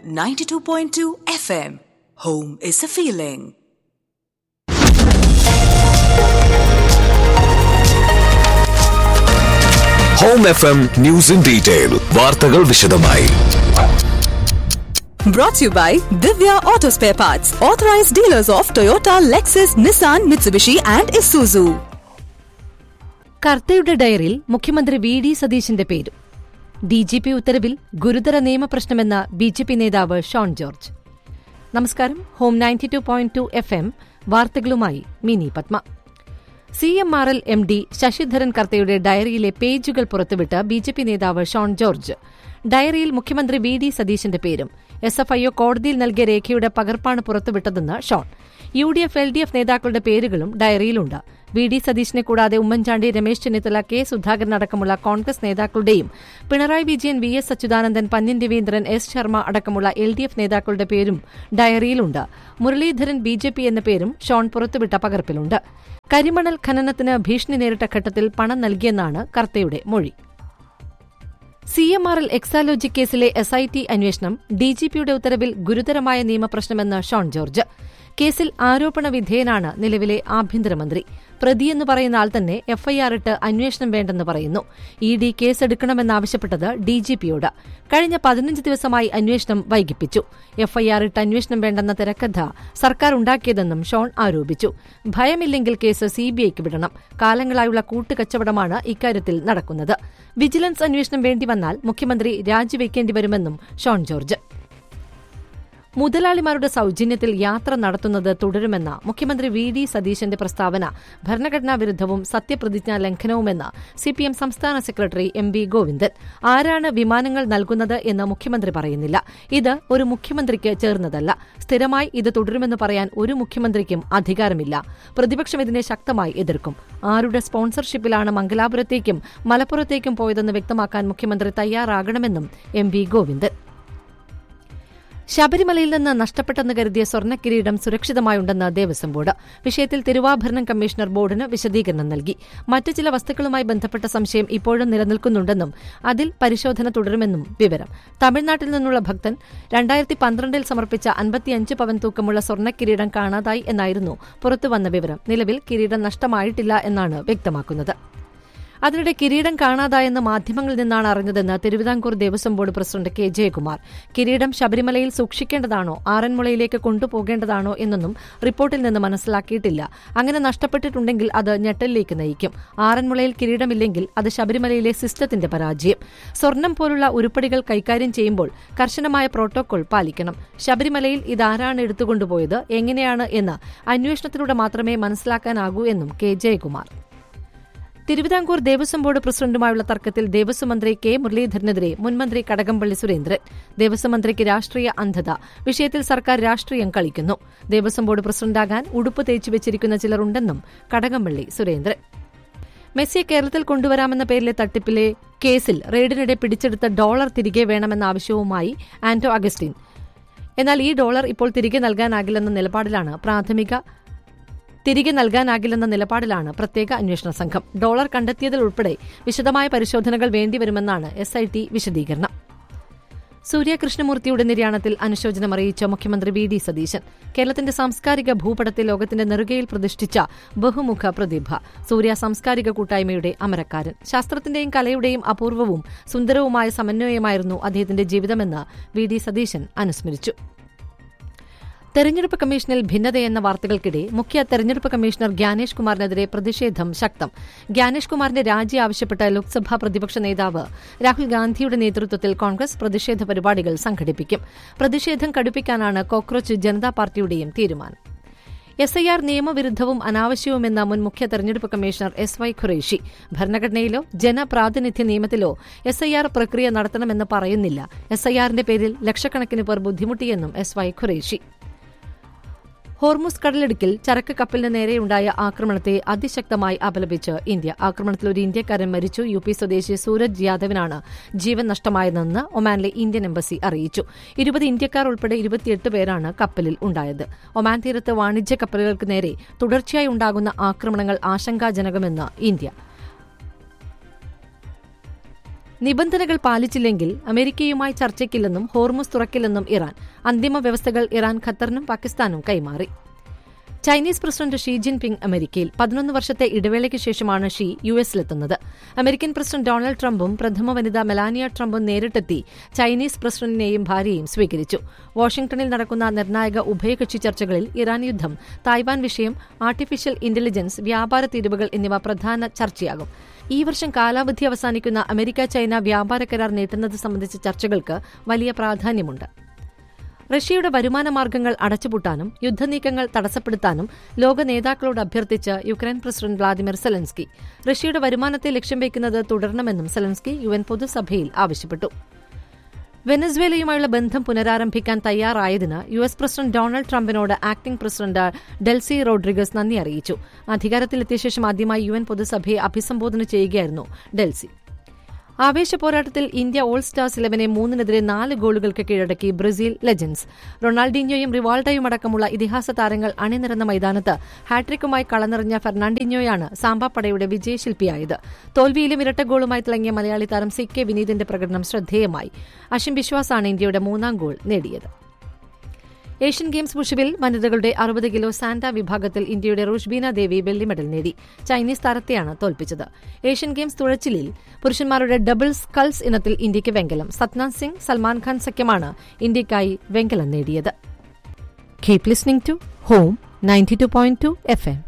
92.2 FM. Home is a feeling. Home F M news in detail വാർത്തകൾ വിശദമായി Brought to you by Divya Auto Spare Parts, authorized dealers of Toyota, Lexus, Nissan, Mitsubishi, and Isuzu. കർത്തയുടെ ഡയറിയിൽ മുഖ്യമന്ത്രി V D സതീശന്റെ പേരും D G P ഉത്തരവിൽ ഗുരുതര നിയമപ്രശ്നമെന്ന B J P നേതാവ് ഷോൺ ജോർജ് നമസ്കാരം home ninety two point two F M വാർത്തകളുമായി Mini Padma C M R L M D Sasidharan കർത്തയുടെ ഡയറിയിലെ പേജുകൾ പുറത്തുവിട്ട് ബി ജെ പി നേതാവ് ഷോൺ ജോർജ് ഡയറിയിൽ മുഖ്യമന്ത്രി വി ഡി സതീശന്റെ പേരും എസ് എഫ് ഐഒ കോടതിയിൽ നൽകിയ രേഖയുടെ പകർപ്പാണ് പുറത്തുവിട്ടതെന്ന് Shone U D F L D F നേതാക്കളുടെ പേരുകളും ഡയറിയിലുണ്ട് വി ഡി സതീശനെ കൂടാതെ ഉമ്മൻചാണ്ടി രമേശ് ചെന്നിത്തല കെ സുധാകരൻ അടക്കമുള്ള കോൺഗ്രസ് നേതാക്കളുടെയും Pinarayi Vijayan V S Achuthanandan Pannyan Raveendran S Sharma അടക്കമുള്ള എൽ ഡി എഫ് നേതാക്കളുടെ പേരും ഡയറിയിലുണ്ട് മുരളീധരൻ ബി ജെ പി എന്ന പേരും ഷോൺ പുറത്തുവിട്ട പകർപ്പിലുണ്ട് കരിമണൽ ഖനനത്തിന് ഭീഷണി നേരിട്ട ഘട്ടത്തിൽ പണം നൽകിയെന്നാണ് കർത്തയുടെ മൊഴി C M R L Exalogic കേസിലെ എസ് ഐ ടി അന്വേഷണം ഡിജിപിയുടെ ഉത്തരവിൽ ഗുരുതരമായ നിയമപ്രശ്നമെന്ന് ഷോൺ ജോർജ് കേസിൽ ആരോപണ വിധേയനാണ് നിലവിലെ ആഭ്യന്തരമന്ത്രി പ്രതിയെന്ന് പറയുന്ന ആൾ തന്നെ എഫ്ഐആർ ഇട്ട് അന്വേഷണം വേണ്ടെന്ന് പറയുന്നു ഇ ഡി കേസെടുക്കണമെന്നാവശ്യപ്പെട്ടത് ഡിജിപിയോട് കഴിഞ്ഞ പതിനഞ്ച് ദിവസമായി അന്വേഷണം വൈകിപ്പിച്ചു എഫ്ഐആർ ഇട്ട് അന്വേഷണം വേണ്ടെന്ന തിരക്കഥ സർക്കാർ ഉണ്ടാക്കിയതെന്നും ഷോൺ ആരോപിച്ചു ഭയമില്ലെങ്കിൽ കേസ് സിബിഐക്ക് വിടണം കാലങ്ങളായുള്ള കൂട്ടുകച്ചവടമാണ് ഇക്കാര്യത്തിൽ നടക്കുന്നത് വിജിലൻസ് അന്വേഷണം വേണ്ടിവന്നാൽ മുഖ്യമന്ത്രി രാജിവെക്കേണ്ടി വരുമെന്നും ഷോൺ ജോർജ് മുതലാളിമാരുടെ സൌജന്യത്തിൽ യാത്ര നടത്തുന്നത് തുടരുമെന്ന മുഖ്യമന്ത്രി വി ഡി സതീശന്റെ പ്രസ്താവന ഭരണഘടനാ വിരുദ്ധവും സത്യപ്രതിജ്ഞാ ലംഘനവുമെന്ന് സിപിഎം സംസ്ഥാന സെക്രട്ടറി എം വി ഗോവിന്ദൻ ആരാണ് വിമാനങ്ങൾ നൽകുന്നത് എന്ന് മുഖ്യമന്ത്രി പറയുന്നില്ല ഇത് ഒരു മുഖ്യമന്ത്രിക്ക് ചേർന്നതല്ല സ്ഥിരമായി ഇത് തുടരുമെന്ന് പറയാൻ ഒരു മുഖ്യമന്ത്രിക്കും അധികാരമില്ല പ്രതിപക്ഷം ഇതിനെ ശക്തമായി എതിർക്കും ആരുടെ സ്പോൺസർഷിപ്പിലാണ് മംഗലാപുരത്തേക്കും മലപ്പുറത്തേക്കും പോയതെന്ന് വ്യക്തമാക്കാൻ മുഖ്യമന്ത്രി തയ്യാറാകണമെന്നും എം വി ഗോവിന്ദൻ ശബരിമലയിൽ നിന്ന് നഷ്ടപ്പെട്ടെന്ന് കരുതിയ സ്വർണ്ണക്കിരീടം സുരക്ഷിതമായുണ്ടെന്ന് ദേവസ്വം ബോർഡ് വിഷയത്തിൽ തിരുവാഭരണം കമ്മീഷണർ ബോർഡിന് വിശദീകരണം നൽകി മറ്റു ചില വസ്തുക്കളുമായി ബന്ധപ്പെട്ട സംശയം ഇപ്പോഴും നിലനിൽക്കുന്നുണ്ടെന്നും അതിൽ പരിശോധന തുടരുമെന്നും വിവരം തമിഴ്നാട്ടിൽ നിന്നുള്ള ഭക്തൻ രണ്ടായിരത്തി പന്ത്രണ്ടിൽ സമർപ്പിച്ച അൻപത്തിയഞ്ച് പവൻ തൂക്കമുള്ള സ്വർണ്ണക്കിരീടം കാണാതായി എന്നായിരുന്നു പുറത്തുവന്ന വിവരം നിലവിൽ കിരീടം നഷ്ടമായിട്ടില്ല എന്നാണ് വ്യക്തമാക്കുന്നത് അതിനിടെ കിരീടം കാണാതായെന്ന് മാധ്യമങ്ങളിൽ നിന്നാണ് അറിഞ്ഞതെന്ന് Thiruvithamkoor Devaswom board president K Jayakumar കിരീടം ശബരിമലയിൽ സൂക്ഷിക്കേണ്ടതാണോ ആറന്മുളയിലേക്ക് കൊണ്ടുപോകേണ്ടതാണോ എന്നൊന്നും റിപ്പോർട്ടിൽ നിന്ന് മനസ്സിലാക്കിയിട്ടില്ല അങ്ങനെ നഷ്ടപ്പെട്ടിട്ടുണ്ടെങ്കിൽ അത് ഞെട്ടലിലേക്ക് നയിക്കും ആറന്മുളയിൽ കിരീടമില്ലെങ്കിൽ അത് ശബരിമലയിലെ സിസ്റ്റത്തിന്റെ പരാജയം സ്വർണം പോലുള്ള ഉരുപ്പടികൾ കൈകാര്യം ചെയ്യുമ്പോൾ കർശനമായ പ്രോട്ടോകോൾ പാലിക്കണം ശബരിമലയിൽ ഇതാരാണ് എടുത്തുകൊണ്ടുപോയത് എങ്ങനെയാണ് എന്ന് അന്വേഷണത്തിലൂടെ മാത്രമേ മനസ്സിലാക്കാനാകൂ എന്നും കെ ജയകുമാർ തിരുവിതാംകൂർ ദേവസ്വം ബോർഡ് പ്രസിഡന്റുമായുള്ള തർക്കത്തിൽ ദേവസ്വം മന്ത്രി കെ മുരളീധരനെതിരെ മുൻമന്ത്രി കടകംപള്ളി സുരേന്ദ്രൻ ദേവസ്വം മന്ത്രിക്ക് രാഷ്ട്രീയ അന്ധത വിഷയത്തിൽ സർക്കാർ രാഷ്ട്രീയം കളിക്കുന്നു ദേവസ്വം ബോർഡ് പ്രസിഡന്റാകാൻ ഉടുപ്പ് തേച്ചു വെച്ചിരിക്കുന്ന ചിലരുണ്ടെന്നും കടകംപള്ളി സുരേന്ദ്രൻ മെസ്സിയെ കേരളത്തിൽ കൊണ്ടുവരാമെന്ന പേരിലെ തട്ടിപ്പിലെ കേസിൽ റെയ്ഡിനിടെ പിടിച്ചെടുത്ത ഡോളർ തിരികെ വേണമെന്ന ആവശ്യവുമായി ആന്റോ അഗസ്റ്റിൻ എന്നാൽ ഈ ഡോളർ ഇപ്പോൾ തിരികെ നൽകാനാകില്ലെന്ന നിലപാടിലാണ് പ്രാഥമിക തിരികെ നൽകാനാകില്ലെന്ന നിലപാടിലാണ് പ്രത്യേക അന്വേഷണ സംഘം ഡോളർ കണ്ടെത്തിയതിൽ ഉൾപ്പെടെ വിശദമായ പരിശോധനകൾ വേണ്ടിവരുമെന്നാണ് എസ് ഐ ടി വിശദീകരണം സൂര്യ കൃഷ്ണമൂർത്തിയുടെ നിര്യാണത്തിൽ അനുശോചനം അറിയിച്ച മുഖ്യമന്ത്രി വി ഡി സതീശൻ കേരളത്തിന്റെ സാംസ്കാരിക ഭൂപടത്തെ ലോകത്തിന്റെ നെറുകയിൽ പ്രതിഷ്ഠിച്ച ബഹുമുഖ പ്രതിഭ സൂര്യ സാംസ്കാരിക കൂട്ടായ്മയുടെ അമരക്കാരൻ ശാസ്ത്രത്തിന്റെയും കലയുടെയും അപൂർവവും സുന്ദരവുമായ സമന്വയമായിരുന്നു അദ്ദേഹത്തിന്റെ ജീവിതമെന്ന് വി ഡി സതീശൻ അനുസ്മരിച്ചു തെരഞ്ഞെടുപ്പ് കമ്മീഷനിൽ ഭിന്നതയെന്ന വാർത്തകൾക്കിടെ മുഖ്യ തെരഞ്ഞെടുപ്പ് കമ്മീഷണർ ഗ്യാനേഷ് കുമാറിനെതിരെ പ്രതിഷേധം ശക്തം ഗ്യാനേഷ് കുമാറിന്റെ രാജി ആവശ്യപ്പെട്ട ലോക്സഭാ പ്രതിപക്ഷ നേതാവ് രാഹുൽ ഗാന്ധിയുടെ നേതൃത്വത്തിൽ കോൺഗ്രസ് പ്രതിഷേധ പരിപാടികൾ സംഘടിപ്പിക്കും പ്രതിഷേധം കടുപ്പിക്കാനാണ് കോക്രോച്ച് ജനതാ പാർട്ടിയുടെയും തീരുമാനം എസ് ഐ ആർ നിയമവിരുദ്ധവും അനാവശ്യവുമെന്ന മുൻ മുഖ്യ തെരഞ്ഞെടുപ്പ് കമ്മീഷണർ എസ് വൈ ഖുറേഷി ഭരണഘടനയിലോ ജനപ്രാതിനിധ്യ നിയമത്തിലോ എസ് ഐ ആർ പ്രക്രിയ നടത്തണമെന്ന് പറയുന്നില്ല എസ് ഐ ആറിന്റെ പേരിൽ ലക്ഷക്കണക്കിന് പേർ ബുദ്ധിമുട്ടിയെന്നും എസ് വൈ ഖുറേഷി ഹോർമുസ് കടലിടുക്കിൽ ചരക്ക് കപ്പലിന് നേരെയുണ്ടായ ആക്രമണത്തെ അതിശക്തമായി അപലപിച്ച് ഇന്ത്യ ആക്രമണത്തിൽ ഒരു ഇന്ത്യക്കാരൻ മരിച്ചു യു പി സ്വദേശി സൂരജ് യാദവിനാണ് ജീവൻ നഷ്ടമായതെന്ന് ഒമാനിലെ ഇന്ത്യൻ എംബസി അറിയിച്ചു ഇരുപത് ഇന്ത്യക്കാർ ഉൾപ്പെടെ ഇരുപത്തിയെട്ട് പേരാണ് കപ്പലിൽ ഉണ്ടായത് ഒമാൻ തീരത്ത് വാണിജ്യ കപ്പലുകൾക്ക് നേരെ തുടർച്ചയായി ഉണ്ടാകുന്ന ആക്രമണങ്ങൾ ആശങ്കാജനകമെന്ന് ഇന്ത്യ നിബന്ധനകൾ പാലിച്ചില്ലെങ്കിൽ അമേരിക്കയുമായി ചർച്ചയ്ക്കില്ലെന്നും ഹോർമുസ് തുറക്കില്ലെന്നും ഇറാൻ അന്തിമ വ്യവസ്ഥകൾ ഇറാൻ ഖത്തറിനും പാകിസ്ഥാനും കൈമാറി ചൈനീസ് പ്രസിഡന്റ് ഷീ ജിൻപിങ് അമേരിക്കയിൽ പതിനൊന്ന് വർഷത്തെ ഇടവേളയ്ക്ക് ശേഷമാണ് ഷീ യു എസിലെത്തുന്നത് അമേരിക്കൻ പ്രസിഡന്റ് ഡൊണാൾഡ് ട്രംപും പ്രഥമ വനിത മെലാനിയ ട്രംപും നേരിട്ടെത്തി ചൈനീസ് പ്രസിഡന്റിനെയും ഭാര്യയെയും സ്വീകരിച്ചു വാഷിംഗ്ടണിൽ നടക്കുന്ന നിർണായക ഉഭയകക്ഷി ചർച്ചകളിൽ ഇറാൻ യുദ്ധം തായ്വാൻ വിഷയം ആർട്ടിഫിഷ്യൽ ഇന്റലിജൻസ് വ്യാപാര തീരുവകൾ എന്നിവ പ്രധാന ചർച്ചയാകും ഈ വർഷം കാലാവധി അവസാനിക്കുന്ന അമേരിക്ക ചൈന വ്യാപാര കരാർ നീട്ടുന്നത് സംബന്ധിച്ച ചർച്ചകൾക്ക് വലിയ പ്രാധാന്യമുണ്ട് റഷ്യയുടെ വരുമാന മാർഗങ്ങൾ അടച്ചുപൂട്ടാനും യുദ്ധനീക്കങ്ങൾ തടസ്സപ്പെടുത്താനും ലോക നേതാക്കളോട് അഭ്യർത്ഥിച്ച് യുക്രൈൻ പ്രസിഡന്റ് വ്ളാദിമിർ സെലൻസ്കി റഷ്യയുടെ വരുമാനത്തെ ലക്ഷ്യം വയ്ക്കുന്നത് തുടരണമെന്നും സെലൻസ്കി യു എൻ പൊതുസഭയിൽ ആവശ്യപ്പെട്ടു വെനസ്വേലയുമായുള്ള ബന്ധം പുനരാരംഭിക്കാൻ തയ്യാറായതിന് യു എസ് പ്രസിഡന്റ് ഡൊണാൾഡ് ട്രംപിനോട് ആക്ടിംഗ് പ്രസിഡന്റ് ഡെൽസി റോഡ്രിഗസ് നന്ദി അറിയിച്ചു അധികാരത്തിലെത്തിയ ശേഷം ആദ്യമായി യു എൻ പൊതുസഭയെ അഭിസംബോധന ചെയ്യുകയായിരുന്നു ഡെൽസി ആവേശ പോരാട്ടത്തിൽ ഇന്ത്യ ഓൾ സ്റ്റാർസ് ഇലവനെ മൂന്നിനെതിരെ നാല് ഗോളുകൾക്ക് കീഴടക്കി ബ്രസീൽ ലെജൻസ് റൊണാൾഡീഞ്ഞോയും റിവാൾഡോയും അടക്കമുള്ള ഇതിഹാസ താരങ്ങൾ അണിനിരന്ന മൈതാനത്ത് ഹാട്രിക്കുമായി കളനിറഞ്ഞ ഫെർണാണ്ടിഞ്ഞോയാണ് സാമ്പാപ്പടയുടെ വിജയശില്പിയായത് തോൽവിയിലും ഇരട്ട ഗോളുമായി തിളങ്ങിയ മലയാളി താരം സി കെ വിനീതിന്റെ പ്രകടനം ശ്രദ്ധേയമായി അഷിം വിശ്വാസാണ് ഇന്ത്യയുടെ മൂന്നാം ഗോൾ നേടിയത് ഏഷ്യൻ ഗെയിംസ് വുഷുവിൽ വനിതകളുടെ അറുപത് കിലോ സാന്റ വിഭാഗത്തിൽ ഇന്ത്യയുടെ റുഷ്ബീന ദേവി വെള്ളി മെഡൽ നേടി ചൈനീസ് താരത്തെയാണ് തോൽപ്പിച്ചത് ഏഷ്യൻ ഗെയിംസ് തുഴച്ചിലിൽ പുരുഷന്മാരുടെ ഡബിൾ സ്കൾസ് ഇനത്തിൽ ഇന്ത്യയ്ക്ക് വെങ്കലം സത്നാഥ് സിംഗ് സൽമാൻ ഖാൻ സഖ്യമാണ് ഇന്ത്യയ്ക്കായി വെങ്കലം നേടിയത് keep listening to home ninety two point two F M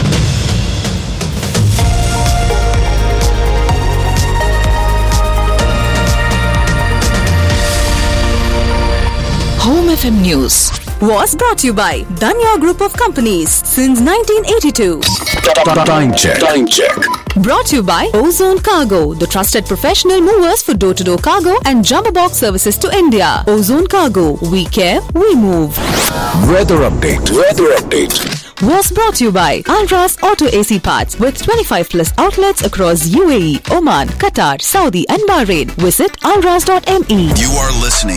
Home FM News was brought to you by Danya Group of Companies since 1982. Time check. Time check. Brought to you by Ozone Cargo, the trusted professional movers for door to door cargo and jumbo box services to India. Ozone Cargo, we care, we move. Weather update. Weather update. Was brought to you by Alras Auto AC Parts with 25 plus outlets across UAE, Oman, Qatar, Saudi, and Bahrain. Visit alras.me. You are listening